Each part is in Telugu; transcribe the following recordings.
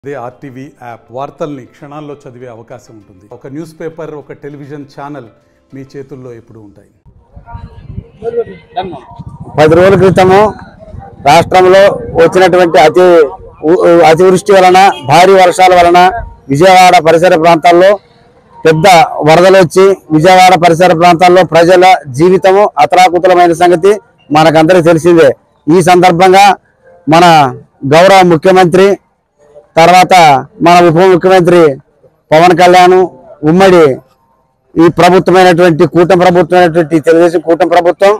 అదే ఆర్టీవీ యాప్ వార్తల్ని క్షణాల్లో చదివే అవకాశం ఉంటుంది ఒక న్యూస్ పేపర్ ఒక టెలివిజన్ ఛానల్ మీ చేతుల్లో ఎప్పుడూ ఉంటాయి పది రోజుల క్రితము రాష్ట్రంలో వచ్చినటువంటి అతి ఉ- ఉ- అతివృష్టి వలన భారీ వర్షాల వలన విజయవాడ పరిసర ప్రాంతాల్లో పెద్ద వరదలు వచ్చి విజయవాడ పరిసర ప్రాంతాల్లో ప్రజల జీవితము అతలాకుతలమైన సంగతి మనకందరికీ తెలిసిందే ఈ సందర్భంగా మన గౌరవ ముఖ్యమంత్రి తర్వాత మన ఉప ముఖ్యమంత్రి పవన్ కళ్యాణ్ ఉమ్మడి ఈ ప్రభుత్వమైనటువంటి కూటమి ప్రభుత్వమైనటువంటి తెలుగుదేశం కూటమి ప్రభుత్వం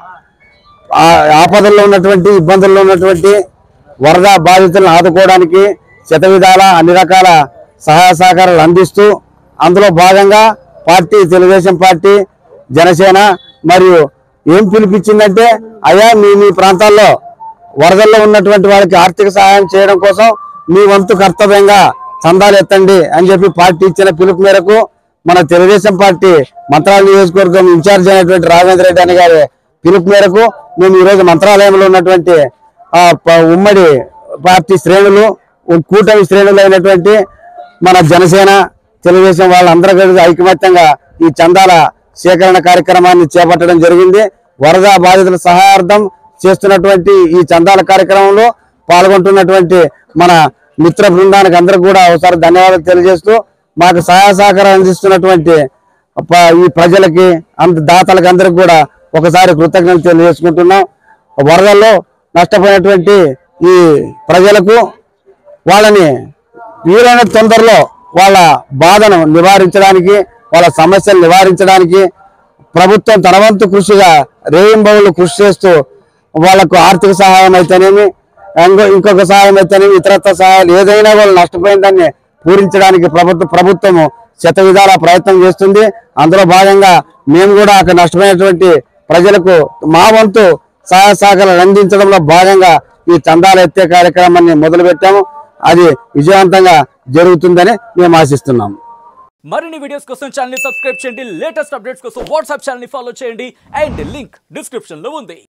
ఆ ఆపదల్లో ఉన్నటువంటి ఇబ్బందుల్లో ఉన్నటువంటి వరద బాధితులను ఆదుకోవడానికి శతవిధాల అన్ని రకాల సహాయ సహకారాలు అందిస్తూ అందులో భాగంగా పార్టీ తెలుగుదేశం పార్టీ జనసేన మరియు ఏం పిలిపించిందంటే అయ్యా మీ మీ ప్రాంతాల్లో వరదల్లో ఉన్నటువంటి వారికి ఆర్థిక సహాయం చేయడం కోసం మీ వంతు కర్తవ్యంగా చందాలు ఎత్తండి అని చెప్పి పార్టీ ఇచ్చిన పిలుపు మేరకు మన తెలుగుదేశం పార్టీ మంత్రాల నియోజకవర్గం ఇన్ఛార్జ్ అయినటువంటి రాఘవేంద్ర రెడ్డి అని గారి పిలుపు మేరకు మేము ఈరోజు మంత్రాలయంలో ఉన్నటువంటి ఆ ప- ఉమ్మడి పార్టీ శ్రేణులు ఉ- కూటమి శ్రేణులు అయినటువంటి మన జనసేన తెలుగుదేశం వాళ్ళందరూ కలిసి ఐకమత్యంగా ఈ చందాల సేకరణ కార్యక్రమాన్ని చేపట్టడం జరిగింది వరద బాధితుల సహాయార్థం చేస్తున్నటువంటి ఈ చందాల కార్యక్రమంలో పాల్గొంటున్నటువంటి మన మిత్ర బృందానికి అందరికి కూడా ఒకసారి ధన్యవాదాలు తెలియజేస్తూ మాకు సహాయ సహకారం అందిస్తున్నటువంటి ప- ఈ ప్రజలకి అంత దాతలకి అందరికి కూడా ఒకసారి కృతజ్ఞతలు తెలియజేసుకుంటున్నాం వరదల్లో నష్టపోయినటువంటి ఈ ప్రజలకు వాళ్ళని వీలైన తొందరలో వాళ్ళ బాధను నివారించడానికి వాళ్ళ సమస్యలు నివారించడానికి ప్రభుత్వం తన వంతు కృషిగా రేయింబవులు కృషి చేస్తూ వాళ్ళకు ఆర్థిక సహాయం అయితేనేమి ఇంకో ఇంకొక సహాయం అయితేనేమి ఇతరత్వ సహాయాలు ఏదైనా వాళ్ళు నష్టపోయిన దాన్ని పూరించడానికి ప్రభుత్వ ప్రభుత్వము శత విధాల ప్రయత్నం చేస్తుంది అందులో భాగంగా మేము కూడా అక్కడ నష్టపోయినటువంటి ప్రజలకు మా వంతు సహాయ సహకారాలు అందించడంలో భాగంగా ఈ చందాల ఎత్తే కార్యక్రమాన్ని మొదలుపెట్టాము అది విజయవంతంగా జరుగుతుందని మేము ఆశిస్తున్నాము మరిన్ని వీడియోస్ కోసం ఛానల్ ని సబ్స్క్రైబ్ చేయండి లేటెస్ట్ అప్డేట్స్ కోసం వాట్సాప్ ఛానల్ ని ఫాలో చేయండి అండ్ లింక్ డిస్క్రిప్షన్ లో ఉంది